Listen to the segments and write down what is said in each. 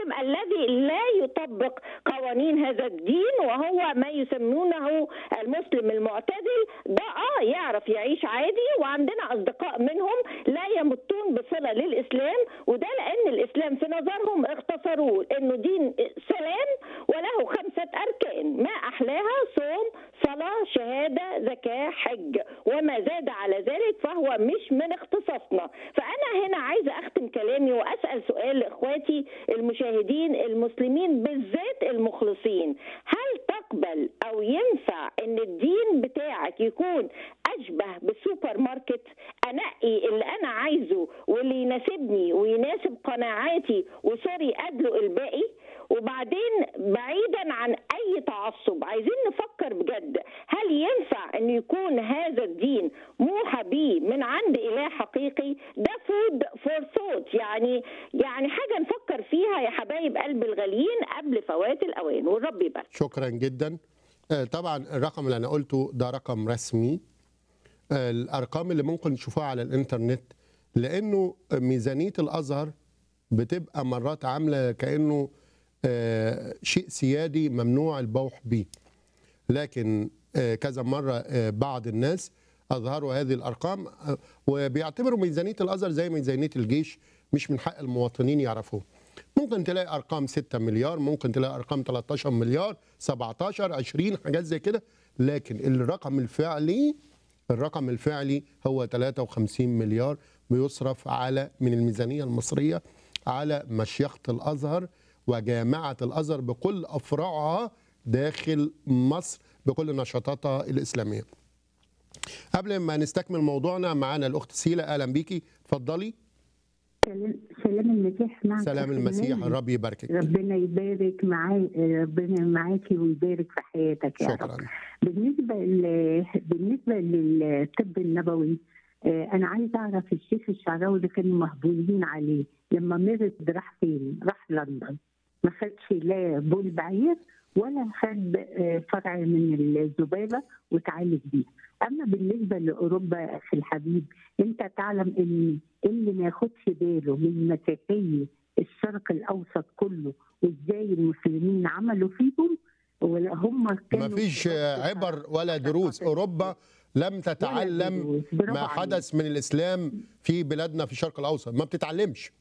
العالم الذي لا يطبق قوانين هذا الدين وهو ما يسمونه المسلم المعتدل ده اه يعرف يعيش عادي وعندنا اصدقاء منهم لا يمتون بصله للاسلام وده لان الاسلام في نظرهم اختصروه انه دين سلام وله خمسه اركان ما احلاها صوم صلاه شهاده زكاه حج وما زاد على ذلك فهو مش من اختصاصنا فانا هنا عايزه اختم كلامي واسال سؤال لاخواتي المشاهدين المسلمين بالذات المخلصين هل تقبل او ينفع ان الدين بتاعك يكون اشبه بالسوبر ماركت انقي اللي انا عايزه واللي يناسبني ويناسب قناعاتي وسوري ادلق الباقي وبعدين بعيدا عن اي تعصب عايزين نفكر بجد هل ينفع ان يكون هذا الدين موحى به من عند اله حقيقي ده فود فور ثوت يعني يعني حاجه نفكر فيها يا حبايب قلب الغاليين قبل فوات الاوان والرب يبارك شكرا جدا آه، طبعا الرقم اللي انا قلته ده رقم رسمي آه، الارقام اللي ممكن تشوفوها على الانترنت لانه ميزانيه الازهر بتبقى مرات عامله كانه آه، شيء سيادي ممنوع البوح به لكن آه، كذا مره آه، بعض الناس اظهروا هذه الارقام آه، وبيعتبروا ميزانيه الازهر زي ميزانيه الجيش مش من حق المواطنين يعرفوه ممكن تلاقي ارقام 6 مليار ممكن تلاقي ارقام 13 مليار 17 20 حاجات زي كده لكن الرقم الفعلي الرقم الفعلي هو 53 مليار بيصرف على من الميزانيه المصريه على مشيخه الازهر وجامعه الازهر بكل افرعها داخل مصر بكل نشاطاتها الاسلاميه. قبل ما نستكمل موضوعنا معانا الاخت سيلا اهلا بيكي اتفضلي سلام سلام المسيح معك سلام المسيح الرب يباركك ربنا يبارك معاك ربنا معاكي ويبارك في حياتك يا رب شكرا بالنسبه ل... بالنسبه للطب النبوي آه، انا عايزه اعرف الشيخ الشعراوي اللي كانوا مهبولين عليه لما مرض راح فين؟ راح لندن ما خدش لا بول بعير ولا خد آه، فرع من الذبابه وتعالج بيه اما بالنسبه لاوروبا اخي الحبيب انت تعلم ان اللي ما ياخدش باله من المسيحيه الشرق الاوسط كله وازاي المسلمين عملوا فيهم ولا هم ما كانوا فيش عبر ولا دروس اوروبا لم تتعلم دروس. برافو ما عليك. حدث من الاسلام في بلادنا في الشرق الاوسط ما بتتعلمش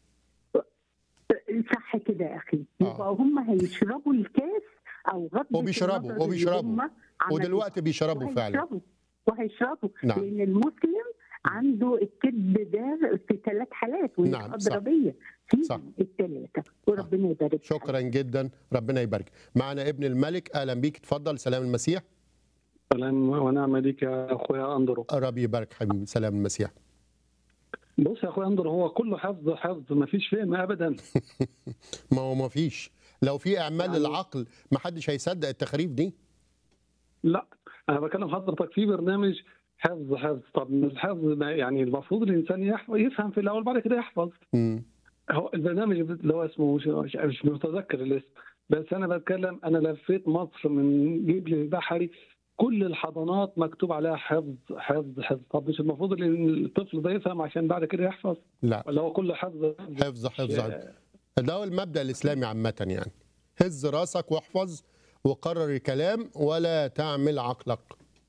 صح كده يا اخي آه. يبقى هم هيشربوا الكاس او غض وبيشربوا- وبيشربوا. ودلوقتي بيشربوا فعلا وهيشربوا وهيشربوا نعم. لان المسلم عنده الكذب ده في ثلاث حالات وهي نعم، صح. اضربيه صح. فيهم الثلاثه وربنا يبارك فيك. شكرا جدا ربنا يبارك معنا ابن الملك اهلا بيك اتفضل سلام المسيح سلام ونعم بك يا اخويا اندرو رب يبارك حبيبي سلام المسيح بص يا اخويا اندرو هو كله حفظ حفظ ما فيش فهم ابدا ما هو ما فيش لو في اعمال يعني- للعقل ما حدش هيصدق التخاريف دي لا انا بكلم حضرتك في برنامج حفظ حفظ طب من الحفظ ما- يعني المفروض الانسان يحفظ يفهم في الاول بعد كده يحفظ مم. هو البرنامج اللي هو اسمه مش, مش, مش متذكر الاسم بس انا بتكلم انا لفيت مصر من جبل البحري كل الحضانات مكتوب عليها حفظ حفظ حفظ طب مش المفروض ان الطفل ده يفهم عشان بعد كده يحفظ لا ولا هو كله حفظ حفظ حفظ حفظ. ده هو المبدا الاسلامي عامه يعني هز راسك واحفظ وقرر الكلام ولا تعمل عقلك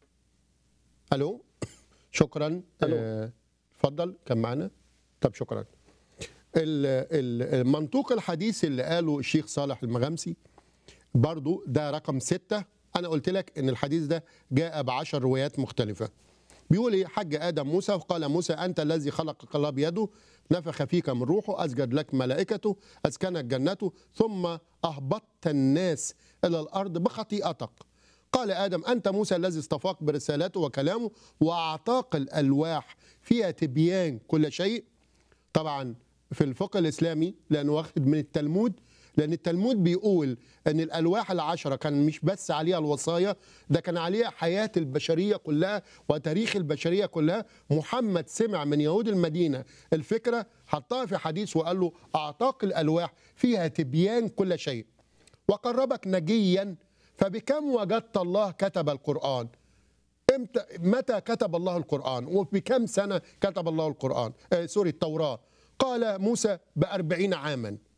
الو شكرا ألو. آه، اتفضل كان معنا طب شكرا ال- ال- المنطوق الحديث اللي قاله الشيخ صالح المغامسي برضو ده رقم ستة أنا قلت لك إن الحديث ده جاء بعشر روايات مختلفة بيقول إيه حج آدم موسى وقال موسى أنت الذي خلقك الله بيده نفخ فيك من روحه أسجد لك ملائكته أسكنك جنته ثم أهبطت الناس إلى الأرض بخطيئتك قال آدم أنت موسى الذي اصطفاك برسالته وكلامه وأعطاك الألواح فيها تبيان كل شيء طبعا في الفقه الاسلامي لانه واخد من التلمود لان التلمود بيقول ان الالواح العشره كان مش بس عليها الوصايا ده كان عليها حياه البشريه كلها وتاريخ البشريه كلها محمد سمع من يهود المدينه الفكره حطها في حديث وقال له اعطاك الالواح فيها تبيان كل شيء وقربك نجيا فبكم وجدت الله كتب القران امتى متى كتب الله القرآن وبكم سنة كتب الله القرآن آه سوري التوراة قال موسى بأربعين عاما